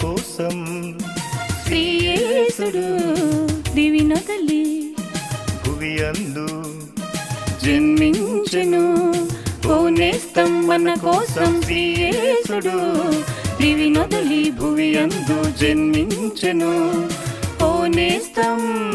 కోసం శ్రీయేసుడు దివినొదలి భువి అందు జన్మించెను ఓ నేస్తం మన కోసం శ్రీయేసుడు దివినొదలి భువి అందు జన్మించెను ఓ నేస్తం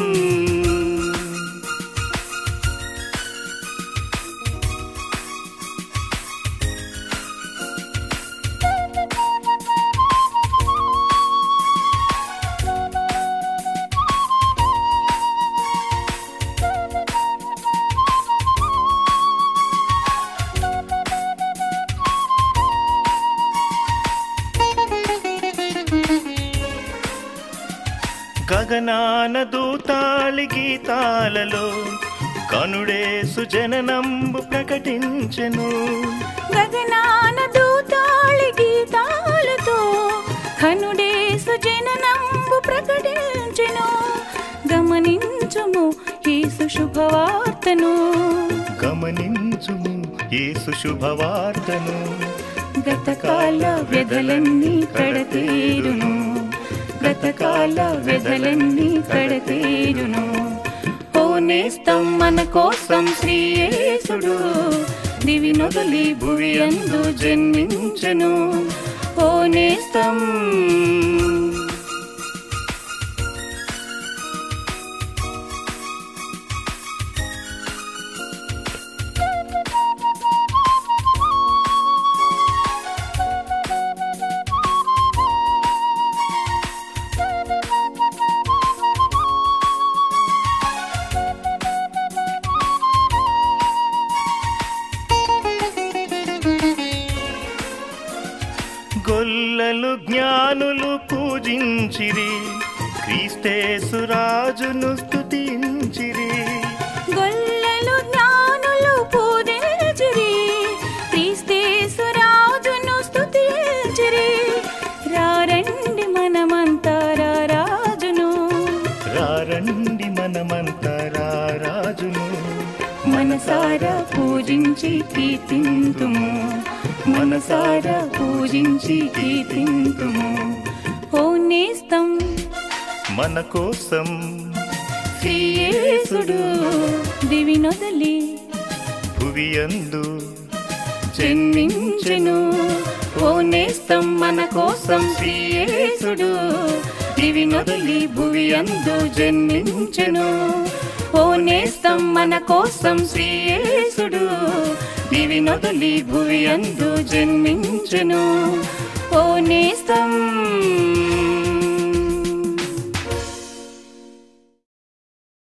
గగనాన దూతాళి గీతాలలో కనుడేసు జననంబు ప్రకటించెను గగనాన దూతాళి గీతాలతో కనుడేసు జననంబు ప్రకటించెను గమనించుము యేసు శుభవార్తను గమనించుము యేసు శుభవార్తను గతకాల వ్యధలన్నీ కడతీరును గతకాల వ్యధలన్నీ కడతీరును ఓ నేస్తం మన కోసం శ్రీయేసుడు దివి నొదలి భువి అందు జన్మించెను ఓ నేస్తం గొల్లలు జ్ఞానులు పూజించిరి క్రీస్తేసు రాజును స్తుతించిరి గొల్లలు జ్ఞానులు పూజించిరి క్రీస్తేసు రాజును స్తుతించిరి రారండి మనమంతా రాజును రారండి మనమంతరా రాజును మనసారా పూజించి కీర్తింతుము మనసారా పూజించి కీర్తింతుము ఓ నేస్తం మన కోసం శ్రీయేసుడు దివి నొదలి భువి అందు జన్మించెను ఓ నేస్తం మన కోసం శ్రీయేసుడు దివి నొదలి భువి అందు జన్మించెను ఓ నేస్తం మన కోసం శ్రీయేసుడు దివి నొదలి భువి అందు జన్మించెను ఓ నేస్తం